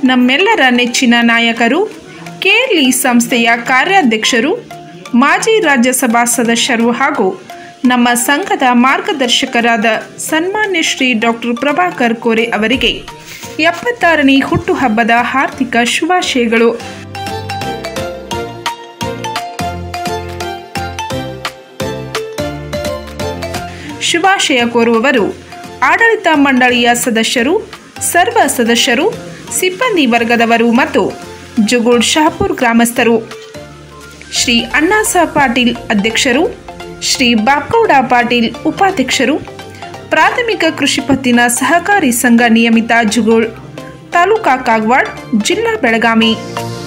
ನಮ್ಮೆಲ್ಲರ ನೆಚ್ಚಿನ ನಾಯಕರು ಕೇರ್ಲಿ ಸಂಸ್ಥೆಯ ಕಾರ್ಯಾಧ್ಯಕ್ಷರು ಮಾಜಿ ರಾಜ್ಯಸಭಾ ಸದಸ್ಯರು ಹಾಗೂ ನಮ್ಮ ಸಂಘದ ಮಾರ್ಗದರ್ಶಕರಾದ ಸನ್ಮಾನ್ಯ ಶ್ರೀ ಡಾಕ್ಟರ್ ಪ್ರಭಾಕರ್ ಕೋರೆ ಅವರಿಗೆ ಎಪ್ಪತ್ತಾರನೇ ಹುಟ್ಟುಹಬ್ಬದ ಹಾರ್ದಿಕ ಶುಭಾಶಯಗಳು ಶುಭಾಶಯ ಕೋರುವವರು ಆಡಳಿತ ಮಂಡಳಿಯ ಸದಸ್ಯರು ಸರ್ವ ಸದಸ್ಯರು ಸಿಬ್ಬಂದಿ ವರ್ಗದವರು ಮತ್ತು ಜುಗುಳ್ ಶಹಪುರ್ ಗ್ರಾಮಸ್ಥರು ಶ್ರೀ ಅಣ್ಣಾಸ ಪಾಟೀಲ್ ಅಧ್ಯಕ್ಷರು ಶ್ರೀ ಬಾಪ್ಗೌಡ ಪಾಟೀಲ್ ಉಪಾಧ್ಯಕ್ಷರು ಪ್ರಾಥಮಿಕ ಕೃಷಿ ಪತ್ತಿನ ಸಹಕಾರಿ ಸಂಘ ನಿಯಮಿತ ಜುಗೋಳ್ ತಾಲೂಕಾ ಕಾಗವಾಡ್ ಜಿಲ್ಲಾ ಬೆಳಗಾವಿ